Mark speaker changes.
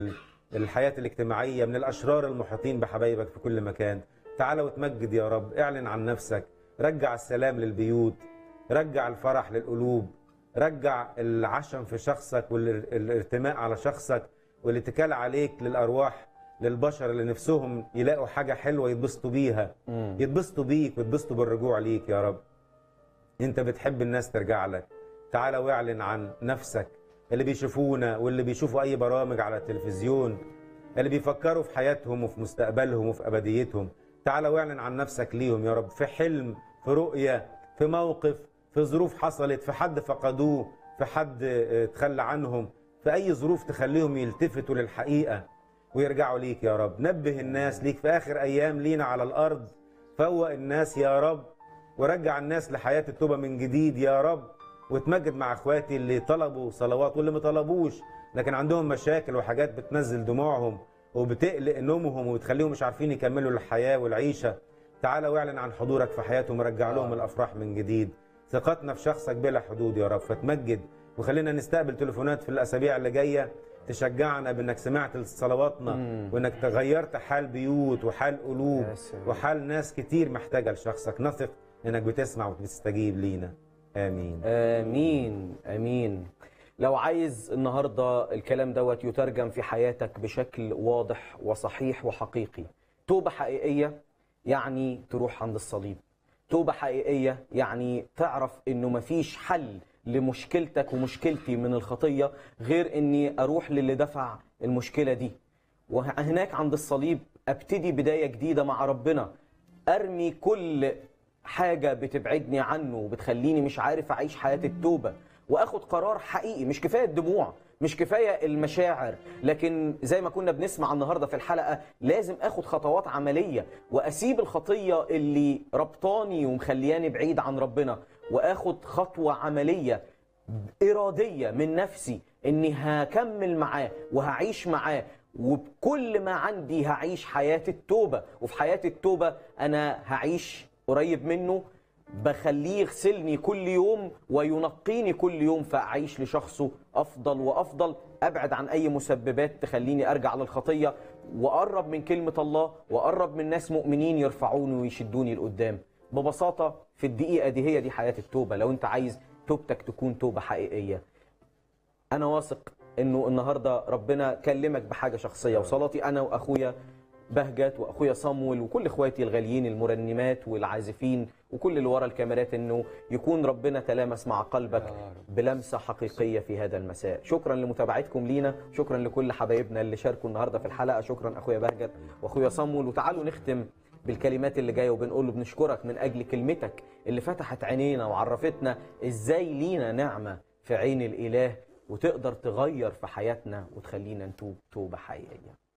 Speaker 1: الحياة الاجتماعية من الأشرار المحيطين بحبايبك في كل مكان تعال وتمجد يا رب اعلن عن نفسك رجع السلام للبيوت رجع الفرح للقلوب رجع العشم في شخصك والارتماء على شخصك والاتكال عليك للأرواح للبشر اللي نفسهم يلاقوا حاجة حلوة يتبسطوا بيها يتبسطوا بيك ويتبسطوا بالرجوع ليك يا رب انت بتحب الناس ترجع لك تعال واعلن عن نفسك اللي بيشوفونا واللي بيشوفوا اي برامج على التلفزيون اللي بيفكروا في حياتهم وفي مستقبلهم وفي ابديتهم تعال واعلن عن نفسك ليهم يا رب في حلم في رؤية في موقف في ظروف حصلت في حد فقدوه في حد اه، تخلى عنهم في اي ظروف تخليهم يلتفتوا للحقيقة ويرجعوا ليك يا رب نبه الناس ليك في اخر ايام لينا على الارض فوق الناس يا رب ورجع الناس لحياة التوبة من جديد يا رب وتمجد مع اخواتي اللي طلبوا صلوات واللي ما طلبوش لكن عندهم مشاكل وحاجات بتنزل دموعهم وبتقلق نومهم وبتخليهم مش عارفين يكملوا الحياة والعيشة تعالى واعلن عن حضورك في حياتهم ورجع لهم الافراح من جديد ثقتنا في شخصك بلا حدود يا رب فتمجد وخلينا نستقبل تليفونات في الاسابيع اللي جايه تشجعنا بانك سمعت صلواتنا وانك تغيرت حال بيوت وحال قلوب
Speaker 2: يا سلام.
Speaker 1: وحال ناس كتير محتاجه لشخصك نثق انك بتسمع وبتستجيب لينا امين
Speaker 2: امين امين لو عايز النهارده الكلام دوت يترجم في حياتك بشكل واضح وصحيح وحقيقي توبه حقيقيه يعني تروح عند الصليب توبه حقيقيه يعني تعرف انه مفيش حل لمشكلتك ومشكلتي من الخطيه غير اني اروح للي دفع المشكله دي وهناك عند الصليب ابتدي بدايه جديده مع ربنا ارمي كل حاجه بتبعدني عنه وبتخليني مش عارف اعيش حياه التوبه واخد قرار حقيقي مش كفايه الدموع مش كفايه المشاعر لكن زي ما كنا بنسمع النهارده في الحلقه لازم اخد خطوات عمليه واسيب الخطيه اللي ربطاني ومخلياني بعيد عن ربنا واخد خطوه عمليه إرادية من نفسي إني هكمل معاه وهعيش معاه وبكل ما عندي هعيش حياة التوبة وفي حياة التوبة أنا هعيش قريب منه بخليه يغسلني كل يوم وينقيني كل يوم فأعيش لشخصه أفضل وأفضل أبعد عن أي مسببات تخليني أرجع للخطية وأقرب من كلمة الله وأقرب من ناس مؤمنين يرفعوني ويشدوني لقدام ببساطة في الدقيقة دي هي دي حياة التوبة لو أنت عايز توبتك تكون توبة حقيقية أنا واثق إنه النهاردة ربنا كلمك بحاجة شخصية وصلاتي أنا وأخويا بهجت وأخويا صمويل وكل إخواتي الغاليين المرنمات والعازفين وكل اللي ورا الكاميرات إنه يكون ربنا تلامس مع قلبك بلمسة حقيقية في هذا المساء شكرا لمتابعتكم لينا شكرا لكل حبايبنا اللي شاركوا النهاردة في الحلقة شكرا أخويا بهجت وأخويا صمويل وتعالوا نختم بالكلمات اللي جايه وبنقول له بنشكرك من اجل كلمتك اللي فتحت عينينا وعرفتنا ازاي لينا نعمه في عين الاله وتقدر تغير في حياتنا وتخلينا نتوب توبه حقيقيه